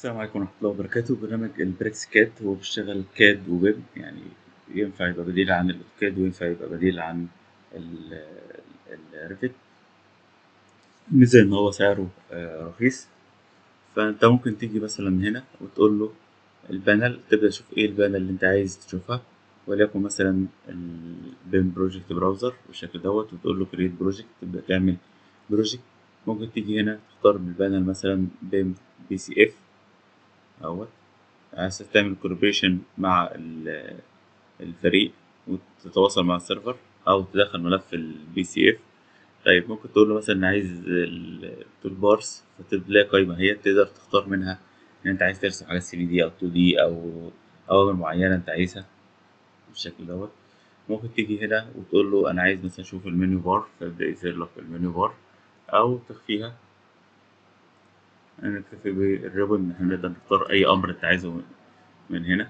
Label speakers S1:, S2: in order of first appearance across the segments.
S1: السلام عليكم ورحمة الله وبركاته برنامج البريكس كاد هو بيشتغل كاد وويب يعني ينفع يبقى بديل عن الأوتوكاد وينفع يبقى بديل عن ال- ال- الريفت ميزة إن هو سعره آه، رخيص فأنت ممكن تيجي مثلا هنا وتقول له البانل تبدأ تشوف إيه البانل اللي أنت عايز تشوفها وليكن مثلا البيم بروجكت براوزر بالشكل دوت وتقول له كريت بروجكت تبدأ تعمل بروجكت ممكن تيجي هنا تختار من البانل مثلا بيم بي سي اف اهوت عايز تعمل كوربريشن مع ال- الفريق وتتواصل مع السيرفر او تدخل ملف البي سي اف طيب ممكن تقول له مثلا عايز التول بارس فتلاقي قايمة هي تقدر تختار منها ان انت عايز ترسم حاجات 3 دي او 2 دي او اوامر معينة انت عايزها بالشكل دوت ممكن تيجي هنا وتقول له انا عايز مثلا اشوف المنيو بار فيبدأ يظهر لك المنيو بار او تخفيها نكتفي بالريبون ان احنا نقدر نختار اي امر انت عايزه من- من هنا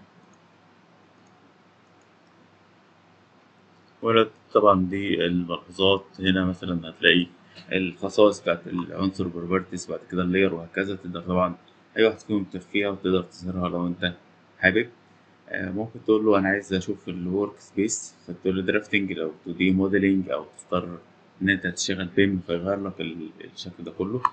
S1: ولا طبعا دي الملحوظات هنا مثلا هتلاقي الخصائص بتاعت العنصر بروبرتيز بعد كده اللاير وهكذا تقدر طبعا اي واحد فيهم تخفيها وتقدر تظهرها لو انت حابب آه، ممكن تقول له انا عايز اشوف الورك سبيس فتقول له درافتنج او 2 دي موديلنج او تختار ان انت تشتغل بيم فيغير لك ال- الشكل ده كله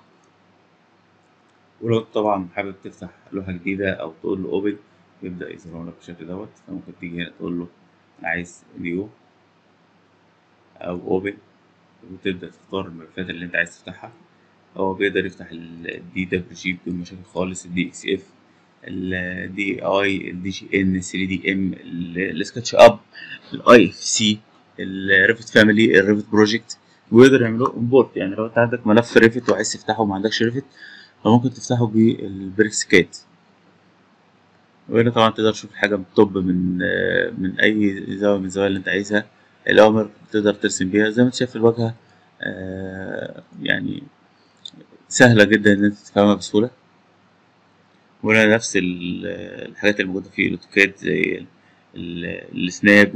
S1: ولو طبعا حابب تفتح لوحة جديدة أو تقول له أوبن يبدأ يظهر لك بالشكل دوت فممكن تيجي هنا تقول له أنا عايز نيو أو أوبن وتبدأ تختار الملفات اللي أنت عايز تفتحها هو بيقدر يفتح الدي دبليو جي بدون مشاكل خالص الدي اكس اف الدي اي الدي جي ان 3 دي ام السكتش اب الاي اف سي الريفت فاميلي الريفت بروجكت ويقدر يعملوه امبورت يعني لو انت عندك ملف ريفت وعايز تفتحه وما عندكش ريفت فممكن تفتحه بالبريكس كات وهنا طبعا تقدر تشوف الحاجة من التوب من آه، من أي زاوية من الزوايا اللي أنت عايزها الأوامر تقدر ترسم بيها زي ما أنت شايف الواجهة آه، يعني سهلة جدا إن أنت تفهمها بسهولة وهنا نفس ال- الحاجات اللي موجودة في الأوتوكاد زي ال- ال- السناب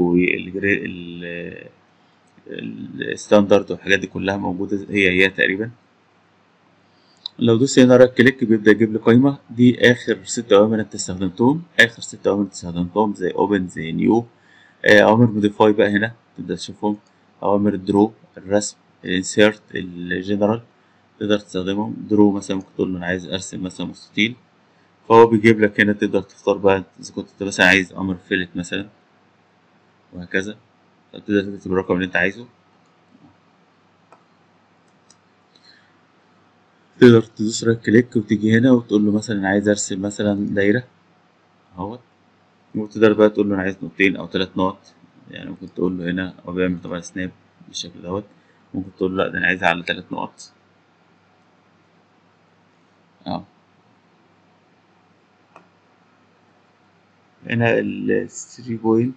S1: والستاندرد والحاجات دي كلها موجودة هي هي تقريبا لو دوست هنا رايت كليك بيبدأ يجيب لي قايمة دي آخر ست أوامر أنت استخدمتهم آخر ست أوامر أنت استخدمتهم زي أوبن زي نيو أوامر موديفاي بقى هنا تبدأ تشوفهم أوامر درو الرسم الانسيرت الجنرال تقدر تستخدمهم درو مثلا ممكن تقول له أنا عايز أرسم مثلا مستطيل فهو بيجيب لك هنا تقدر تختار بقى إذا كنت أنت مثلا عايز أمر فيلت مثلا وهكذا تقدر تكتب الرقم اللي أنت عايزه تقدر تدوس رايت كليك وتيجي هنا وتقول له مثلا أنا عايز أرسم مثلا دايرة أهوت وتقدر بقى تقول له أنا عايز نقطتين أو تلات نقط يعني ممكن تقول له هنا هو بيعمل طبعا سناب بالشكل دوت ممكن تقول له لأ ده أنا عايزها على تلات نقط أه هنا ال 3 بوينت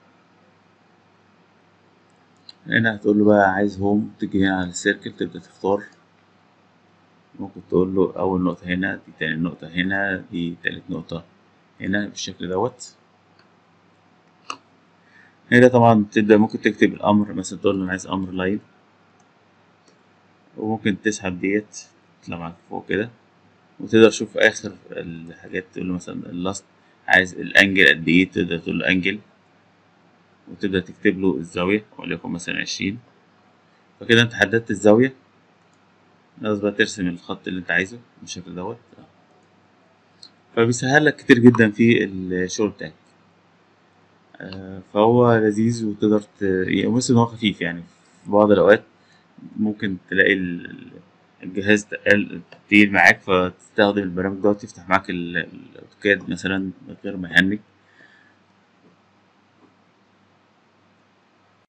S1: هنا هتقول له بقى عايز هوم تيجي هنا على السيركل تبدأ تختار ممكن تقول له أول نقطة هنا دي تاني نقطة هنا دي تالت نقطة هنا بالشكل دوت هنا طبعا تبدأ ممكن تكتب الأمر مثلا تقول له أنا عايز أمر لاين وممكن تسحب ديت تطلع معاك فوق كده وتقدر تشوف آخر الحاجات تقول له مثلا اللاست عايز الأنجل قد إيه تقدر تقول له أنجل وتبدأ تكتب له الزاوية وليكن مثلا عشرين فكده أنت حددت الزاوية ناقص بقى ترسم الخط اللي أنت عايزه بالشكل دوت فبيسهل لك كتير جدا في الشغل بتاعك آه، فهو لذيذ وتقدر ت... يعني بس إن هو خفيف يعني في بعض الأوقات ممكن تلاقي ال- الجهاز تقل تقيل معاك فتستخدم البرنامج دوت يفتح معاك ال- الأوتوكاد مثلا من غير ما يهنج